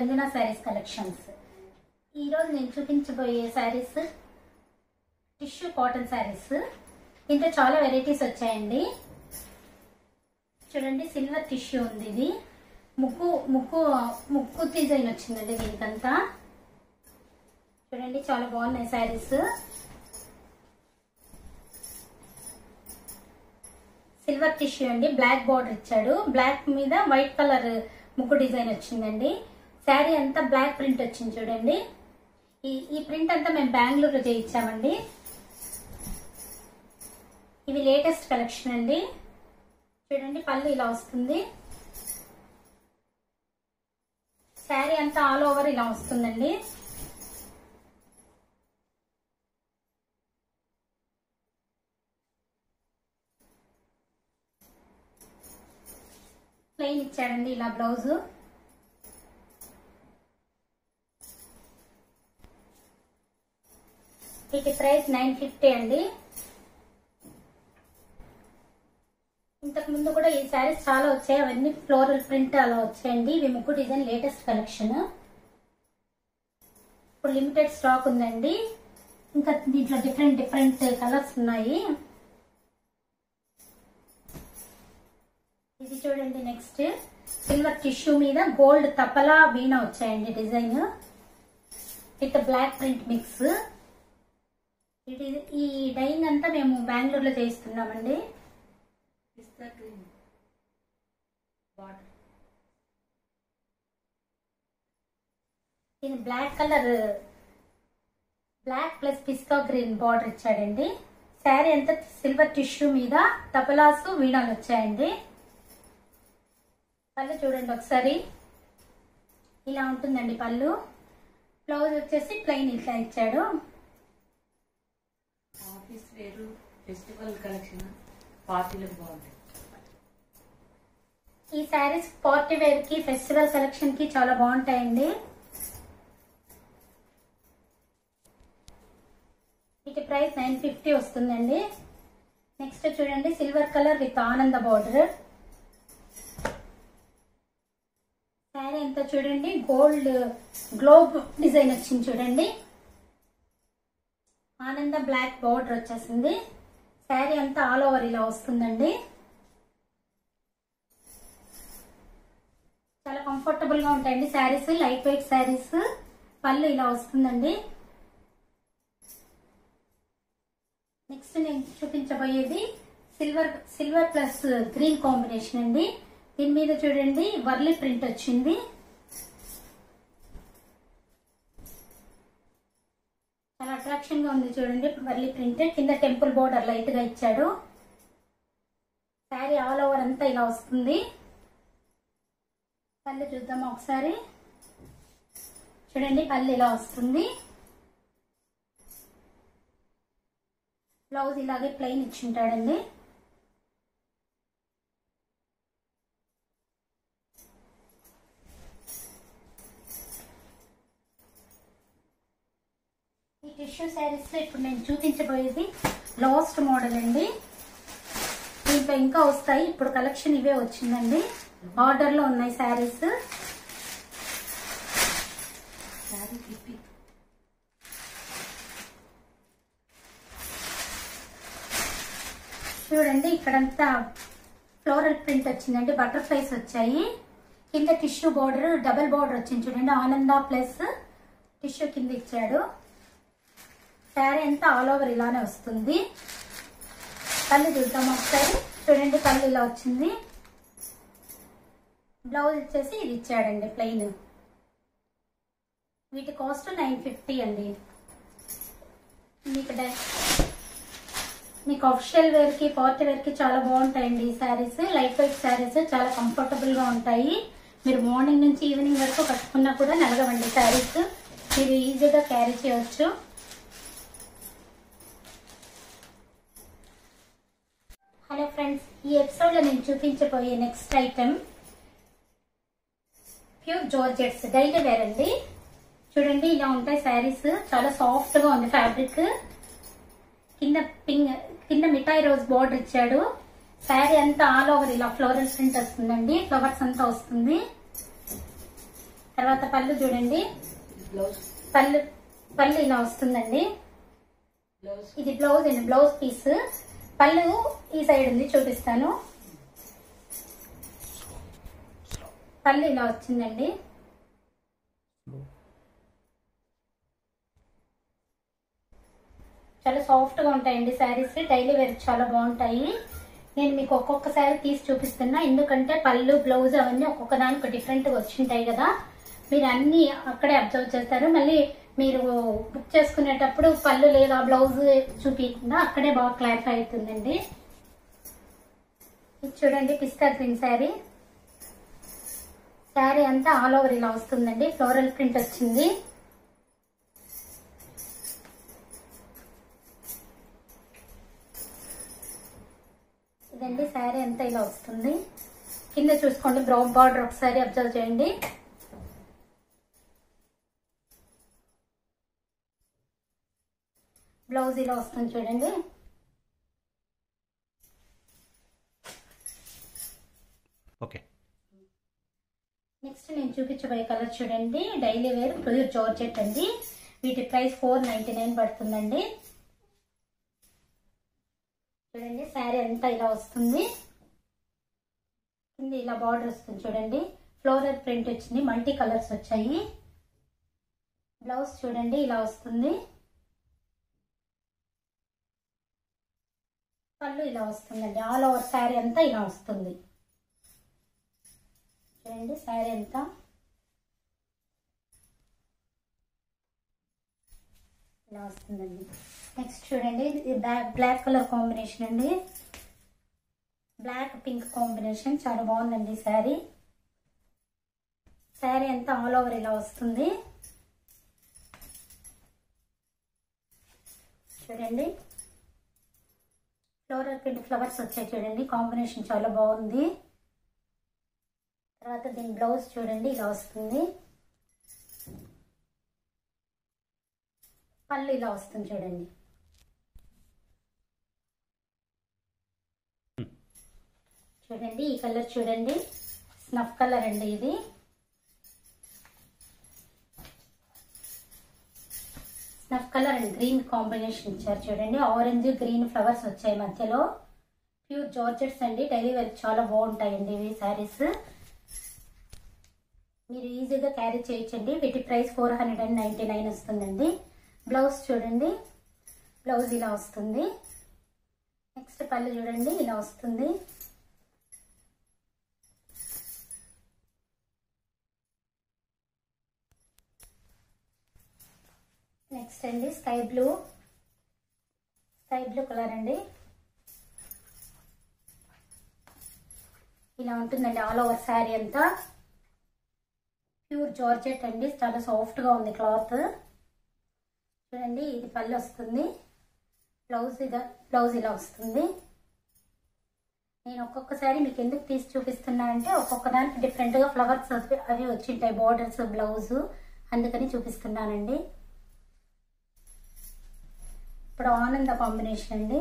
Anjana saris collections ఈరోజు నేను చూపించబోయే శారీస్ టిష్యూ కాటన్ శారీస్ దీంట్లో చాలా వెరైటీస్ వచ్చాయండి చూడండి సిల్వర్ టిష్యూ ఉంది ఇది ముక్కు ముక్కు ముక్కు డిజైన్ వచ్చిందండి దీనికంతా చూడండి చాలా బాగున్నాయి శారీస్ సిల్వర్ టిష్యూ అండి బ్లాక్ బార్డర్ ఇచ్చాడు బ్లాక్ మీద వైట్ కలర్ ముక్కు డిజైన్ వచ్చిందండి శారీ అంతా బ్లాక్ ప్రింట్ వచ్చింది చూడండి ఈ ఈ ప్రింట్ అంతా మేము బెంగళూరులో చేయించామండి ఇవి లేటెస్ట్ కలెక్షన్ అండి చూడండి పళ్ళు ఇలా వస్తుంది శారీ అంతా ఆల్ ఓవర్ ఇలా వస్తుందండి ప్లెయిన్ ఇచ్చాడండి ఇలా బ్లౌజ్ వీటి ప్రైస్ నైన్ ఫిఫ్టీ అండి ఇంతకు ముందు కూడా ఈ శారీస్ చాలా వచ్చాయి అవన్నీ ఫ్లోరల్ ప్రింట్ అలా వచ్చాయండి ఇవి ముగ్గు డిజైన్ లేటెస్ట్ కలెక్షన్ ఇప్పుడు లిమిటెడ్ స్టాక్ ఉందండి ఇంకా దీంట్లో డిఫరెంట్ డిఫరెంట్ కలర్స్ ఉన్నాయి ఇది చూడండి నెక్స్ట్ సిల్వర్ టిష్యూ మీద గోల్డ్ తపలా వీణ వచ్చాయండి design with black print mix ఇది ఈ డైయింగ్ అంతా మేము బెంగళూరులో చేయిస్తున్నామండి పిస్తా క్రీమ్ బార్డర్ ఇది బ్లాక్ కలర్ బ్లాక్ ప్లస్ పిస్తా గ్రీన్ బార్డర్ ఇచ్చాడండి శారీ అంతా సిల్వర్ టిష్యూ మీద తపలాసు వీణాలు వచ్చాయండి పళ్ళు చూడండి ఒకసారి ఇలా ఉంటుందండి పళ్ళు బ్లౌజ్ వచ్చేసి ప్లెయిన్ ఇట్లా ఇచ్చాడు ఆఫీస్ వేరు ఫెస్టివల్ కలెక్షన్ పార్టీలకు బాగుంటాయి ఈ శారీస్ పార్టీ వేర్ కి ఫెస్టివల్ కలెక్షన్ కి చాలా బాగుంటాయండి వీటి ప్రైస్ నైన్ ఫిఫ్టీ వస్తుందండి నెక్స్ట్ చూడండి సిల్వర్ కలర్ విత్ ఆనంద బార్డర్ శారీ అంతా చూడండి గోల్డ్ గ్లోబ్ డిజైన్ వచ్చింది చూడండి ఆనంద బ్లాక్ బార్డర్ వచ్చేసింది శారీ అంతా ఆల్ ఓవర్ ఇలా వస్తుందండి చాలా కంఫర్టబుల్ గా ఉంటాయండి శారీస్ లైట్ వెయిట్ శారీస్ పళ్ళు ఇలా వస్తుందండి నెక్స్ట్ నేను చూపించబోయేది silver silver plus green combination అండి దీని మీద చూడండి వర్లీ ప్రింట్ వచ్చింది చాలా అట్రాక్షన్ గా ఉంది చూడండి వర్లీ ప్రింట్ కింద టెంపుల్ బోర్డర్ లైట్ గా ఇచ్చాడు శారీ ఆల్ ఓవర్ అంతా ఇలా వస్తుంది పళ్ళు చూద్దాం ఒకసారి చూడండి పళ్ళు ఇలా వస్తుంది బ్లౌజ్ ఇలాగే ప్లెయిన్ ఇచ్చింటాడండి ఈ టిష్యూ శారీస్ లో ఇప్పుడు నేను చూపించబోయేది లాస్ట్ మోడల్ అండి దీంట్లో ఇంకా వస్తాయి ఇప్పుడు కలెక్షన్ ఇవే వచ్చిందండి ఆర్డర్ లో ఉన్నాయి శారీస్ శారీ తిప్పి చూడండి ఇక్కడంతా ఫ్లోరల్ ప్రింట్ వచ్చిందండి బటర్ఫ్లైస్ వచ్చాయి కింద టిష్యూ బార్డర్ డబల్ బార్డర్ వచ్చింది చూడండి ఆనంద ప్లస్ టిష్యూ కింద ఇచ్చాడు శారీ అంతా ఆల్ ఓవర్ ఇలానే వస్తుంది కళ్ళు చూద్దాం ఒకసారి చూడండి కళ్ళు ఇలా వచ్చింది బ్లౌజ్ వచ్చేసి ఇది ఇచ్చాడండి ప్లెయిన్ వీటి కాస్ట్ నైన్ ఫిఫ్టీ అండి మీకు డై మీకు అఫిషియల్ వేర్ కి పార్టీ వేర్ కి చాలా బాగుంటాయండి ఈ శారీస్ లైట్ వెయిట్ శారీస్ చాలా కంఫర్టబుల్ గా ఉంటాయి మీరు మార్నింగ్ నుంచి ఈవినింగ్ వరకు కట్టుకున్నా కూడా నలగవండి శారీస్ మీరు ఈజీగా క్యారీ చేయవచ్చు హలో ఫ్రెండ్స్ ఈ ఎపిసోడ్ లో నేను చూపించబోయే next item pure georgettes daily wear అండి చూడండి ఇలా ఉంటాయి శారీస్ చాలా సాఫ్ట్ గా ఉంది ఫ్యాబ్రిక్ కింద పింగ్ కింద మిఠాయి రోజ్ బోర్డర్ ఇచ్చాడు శారీ అంతా ఆల్ ఓవర్ ఇలా ఫ్లోరల్ ప్రింట్ వస్తుందండి ఫ్లవర్స్ అంతా వస్తుంది తర్వాత పళ్ళు చూడండి బ్లౌజ్ పళ్ళు పళ్ళు ఇలా వస్తుందండి బ్లౌజ్ ఇది బ్లౌజ్ అండి బ్లౌజ్ పీస్ పళ్ళు ఈ సైడ్ ఉంది చూపిస్తాను పళ్ళు ఇలా వచ్చిందండి చాలా సాఫ్ట్ గా ఉంటాయండి శారీస్ డైలీ వేర్ చాలా బాగుంటాయి నేను మీకు ఒక్కొక్క శారీ తీసి చూపిస్తున్నా ఎందుకంటే పళ్ళు బ్లౌజ్ అవన్నీ ఒక్కొక్క దానికి డిఫరెంట్ గా వచ్చింటాయి కదా మీరు అన్ని అక్కడే అబ్జర్వ్ చేస్తారు మళ్ళీ మీరు బుక్ చేసుకునేటప్పుడు పళ్ళు లేదా బ్లౌజ్ చూపించకుండా అక్కడే బాగా క్లారిఫై అవుతుందండి ఇది చూడండి పిస్తా గ్రీన్ శారీ శారీ అంతా ఆల్ ఓవర్ ఇలా వస్తుందండి ఫ్లోరల్ ప్రింట్ వచ్చింది ఇదండి శారీ అంతా ఇలా వస్తుంది కింద చూసుకోండి బ్రౌన్ బార్డర్ ఒకసారి అబ్జర్వ్ చేయండి బ్లౌజ్ ఇలా వస్తుంది చూడండి ఓకే నెక్స్ట్ నేను చూపించబోయే కలర్ చూడండి డైలీ వేర్ ప్యూర్ జార్జెట్ అండి వీటి ప్రైస్ ఫోర్ నైన్టీ నైన్ పడుతుందండి చూడండి శారీ అంతా ఇలా వస్తుంది కింద ఇలా బార్డర్ వస్తుంది చూడండి ఫ్లోరల్ ప్రింట్ వచ్చింది మల్టీ కలర్స్ వచ్చాయి బ్లౌజ్ చూడండి ఇలా వస్తుంది పళ్ళు ఇలా వస్తుందండి ఆల్ ఓవర్ శారీ అంతా ఇలా వస్తుంది చూడండి శారీ అంతా ఇలా వస్తుందండి నెక్స్ట్ చూడండి ఇది బ్లాక్ బ్లాక్ కలర్ కాంబినేషన్ అండి బ్లాక్ పింక్ కాంబినేషన్ చాలా బాగుందండి శారీ శారీ అంతా ఆల్ ఓవర్ ఇలా వస్తుంది చూడండి ఫ్లోరల్ ప్రింట్ ఫ్లవర్స్ వచ్చాయి చూడండి కాంబినేషన్ చాలా బాగుంది తర్వాత దీని బ్లౌజ్ చూడండి ఇలా వస్తుంది పళ్ళు ఇలా వస్తుంది చూడండి చూడండి ఈ కలర్ చూడండి స్నఫ్ కలర్ అండి ఇది snuff colour and green combination ఇచ్చారు చూడండి ఆరెంజ్ గ్రీన్ ఫ్లవర్స్ వచ్చాయి మధ్యలో ప్యూర్ జార్జెట్స్ అండి డైలీ వేర్ చాలా బాగుంటాయండి ఇవి శారీస్ మీరు ఈజీగా క్యారీ చేయొచ్చండి వీటి price four hundred and ninety nine వస్తుందండి బ్లౌజ్ చూడండి బ్లౌజ్ ఇలా వస్తుంది నెక్స్ట్ పళ్ళు చూడండి ఇలా వస్తుంది నెక్స్ట్ అండి sky blue sky blue colour అండి ఇలా ఉంటుందండి ఆల్ ఓవర్ శారీ అంతా ప్యూర్ జార్జెట్ అండి చాలా సాఫ్ట్ గా ఉంది క్లాత్ చూడండి ఇది పళ్ళు వస్తుంది బ్లౌజ్ ఇదా బ్లౌజ్ ఇలా వస్తుంది నేను ఒక్కొక్కసారి మీకు ఎందుకు తీసి చూపిస్తున్నా అంటే ఒక్కొక్క దానికి డిఫరెంట్ గా ఫ్లవర్స్ అవి అవి వచ్చింటాయి బార్డర్స్ బ్లౌజ్ అందుకని చూపిస్తున్నానండి ఇప్పుడు ఆనంద కాంబినేషన్ అండి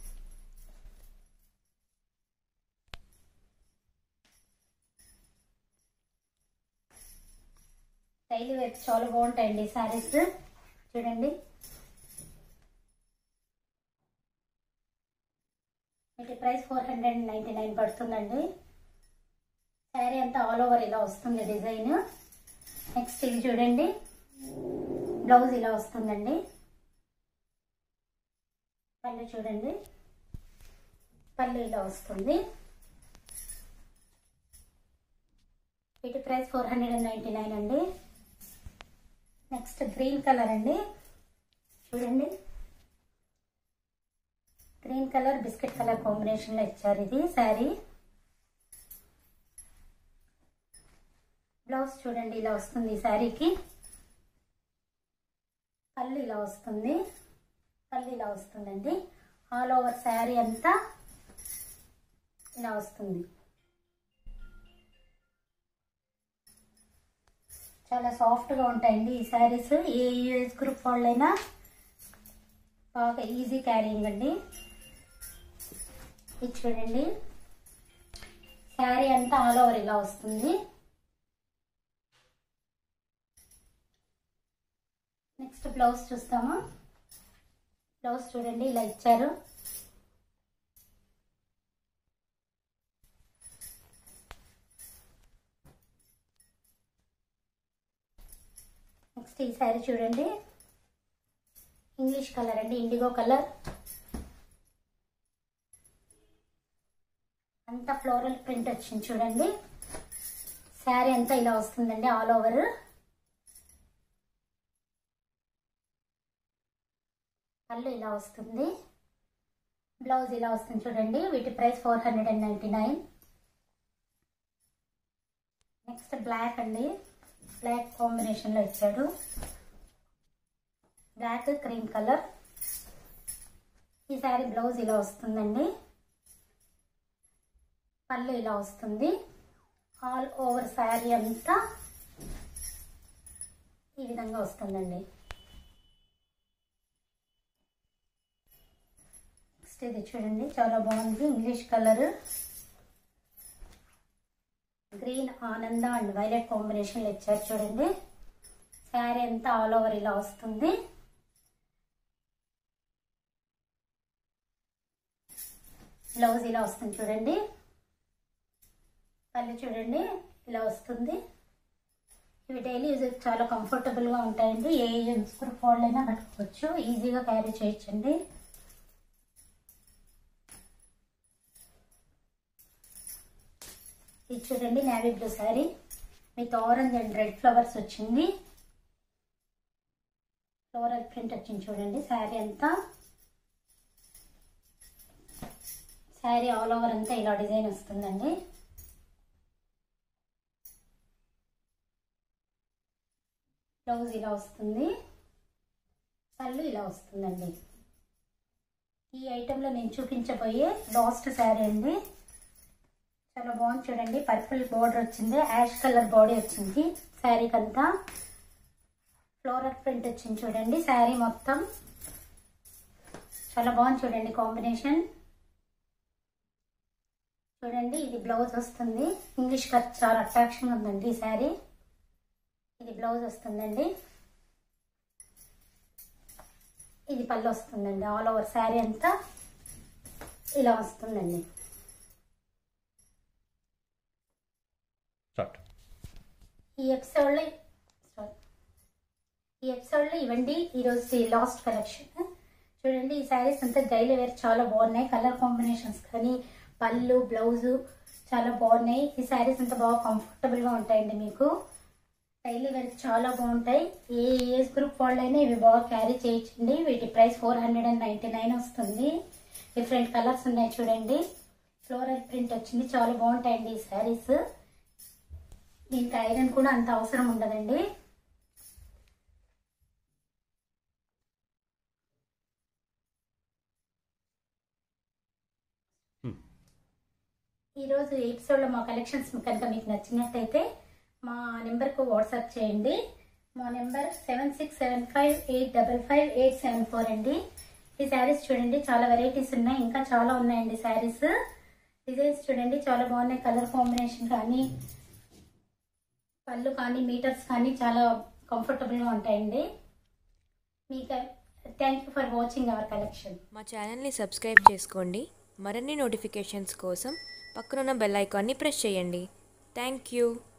డైలీ వేర్ చాలా బాగుంటాయండి శారీస్ చూడండి వీటి price four hundred ninety nine పడుతుందండి శారీ అంతా ఆల్ ఓవర్ ఇలా వస్తుంది డిజైన్ నెక్స్ట్ ఇది చూడండి బ్లౌజ్ ఇలా వస్తుందండి పళ్ళు చూడండి పళ్ళు ఇలా వస్తుంది వీటి price four hundred and ninety nine అండి నెక్స్ట్ గ్రీన్ కలర్ అండి చూడండి green colour biscuit colour combination లో ఇచ్చారు ఇది శారీ బ్లౌజ్ చూడండి ఇలా వస్తుంది ఈ శారీకి పళ్ళు ఇలా వస్తుంది పళ్ళు ఇలా వస్తుందండి ఆల్ ఓవర్ శారీ అంతా ఇలా వస్తుంది చాలా సాఫ్ట్గా ఉంటాయండి ఈ శారీస్ ఏ ఏజ్ గ్రూప్ వాళ్ళైనా బాగా ఈజీ క్యారింగ్ అండి ఇది చూడండి శారీ అంతా ఆల్ ఓవర్ ఇలా వస్తుంది నెక్స్ట్ బ్లౌజ్ చూస్తాము బ్లౌజ్ చూడండి ఇలా ఇచ్చారు నెక్స్ట్ ఈ శారీ చూడండి ఇంగ్లీష్ కలర్ అండి ఇండిగో కలర్ అంతా ఫ్లోరల్ ప్రింట్ వచ్చింది చూడండి శారీ అంతా ఇలా వస్తుందండి ఆల్ ఓవర్ పళ్ళు ఇలా వస్తుంది బ్లౌజ్ ఇలా వస్తుంది చూడండి వీటి price four hundred and ninety nine next black అండి బ్లాక్ కాంబినేషన్లో ఇచ్చాడు బ్లాక్ క్రీమ్ కలర్ ఈ శారీ బ్లౌజ్ ఇలా వస్తుందండి పళ్ళు ఇలా వస్తుంది ఆల్ ఓవర్ శారీ అంతా ఈ విధంగా వస్తుందండి నెక్స్ట్ ఇది చూడండి చాలా బాగుంది ఇంగ్లీష్ కలర్ గ్రీన్ ఆనంద అండ్ వైలెట్ కాంబినేషన్లో ఇచ్చారు చూడండి శారీ అంతా ఆల్ ఓవర్ ఇలా వస్తుంది బ్లౌజ్ ఇలా వస్తుంది చూడండి పళ్ళు చూడండి ఇలా వస్తుంది ఇవి డైలీ యూజ్ చాలా కంఫర్టబుల్గా ఉంటాయండి ఏ ఏజ్ గ్రూప్ వాళ్ళైనా కట్టుకోవచ్చు ఈజీగా క్యారీ చేయొచ్చండి ఇది చూడండి navy blue sari with orange and red flowers వచ్చింది ఫ్లోరల్ ప్రింట్ వచ్చింది చూడండి శారీ అంతా శారీ ఆల్ ఓవర్ అంతా ఇలా డిజైన్ వస్తుందండి బ్లౌజ్ ఇలా వస్తుంది పళ్ళు ఇలా వస్తుందండి ఈ ఐటెంలో నేను చూపించబోయే లాస్ట్ శారీ అండి చాలా బాగుంది చూడండి పర్పుల్ బోర్డర్ వచ్చింది యాష్ కలర్ బాడీ వచ్చింది శారీకి అంతా ఫ్లోరల్ ప్రింట్ వచ్చింది చూడండి శారీ మొత్తం చాలా బాగుంది చూడండి కాంబినేషన్ చూడండి ఇది బ్లౌజ్ వస్తుంది ఇంగ్లీష్ కట్ చాలా అట్రాక్షన్ ఉందండి ఈ శారీ ఇది బ్లౌజ్ వస్తుందండి ఇది పళ్ళు వస్తుందండి ఆల్ ఓవర్ శారీ అంతా ఇలా వస్తుందండి స్టార్ట్ ఈ ఎపిసోడ్లో సారీ. ఈ ఎపిసోడ్లో ఇవ్వండి ఈరోజు లాస్ట్ కలెక్షన్ చూడండి ఈ శారీస్ అంతా డైలీ వేర్ చాలా బాగున్నాయి కలర్ కాంబినేషన్స్ కానీ పళ్ళు బ్లౌజు చాలా బాగున్నాయి ఈ శారీస్ అంతా బాగా కంఫర్టబుల్గా ఉంటాయండి మీకు డైలీ వేర్ చాలా బాగుంటాయి ఏ ఏజ్ గ్రూప్ వాళ్ళైనా ఇవి బాగా క్యారీ చేయొచ్చండి వీటి price four hundred and ninety nine వస్తుంది డిఫరెంట్ కలర్స్ ఉన్నాయి చూడండి ఫ్లోరల్ ప్రింట్ వచ్చింది చాలా బాగుంటాయండి ఈ శారీస్ దీనికి ఐరన్ కూడా అంత అవసరం ఉండదండి Hmm. ఈరోజు ఎపిసోడ్లో మా కలెక్షన్స్ కనుక మీకు నచ్చినట్టయితే మా నెంబర్కు వాట్సాప్ చేయండి మా number seven six seven five eight double five eight seven four అండి ఈ శారీస్ చూడండి చాలా వెరైటీస్ ఉన్నాయి ఇంకా చాలా ఉన్నాయండి శారీస్ డిజైన్స్ చూడండి చాలా బాగున్నాయి కలర్ కాంబినేషన్ కానీ పళ్ళు కానీ మీటర్స్ కానీ చాలా కంఫర్టబుల్గా ఉంటాయండి మీకు thank you for watching our collection మా ఛానల్ని సబ్స్క్రైబ్ చేసుకోండి మరిన్ని నోటిఫికేషన్స్ కోసం పక్కనున్న బెల్ ఐకాన్ని ప్రెస్ చేయండి థ్యాంక్ యూ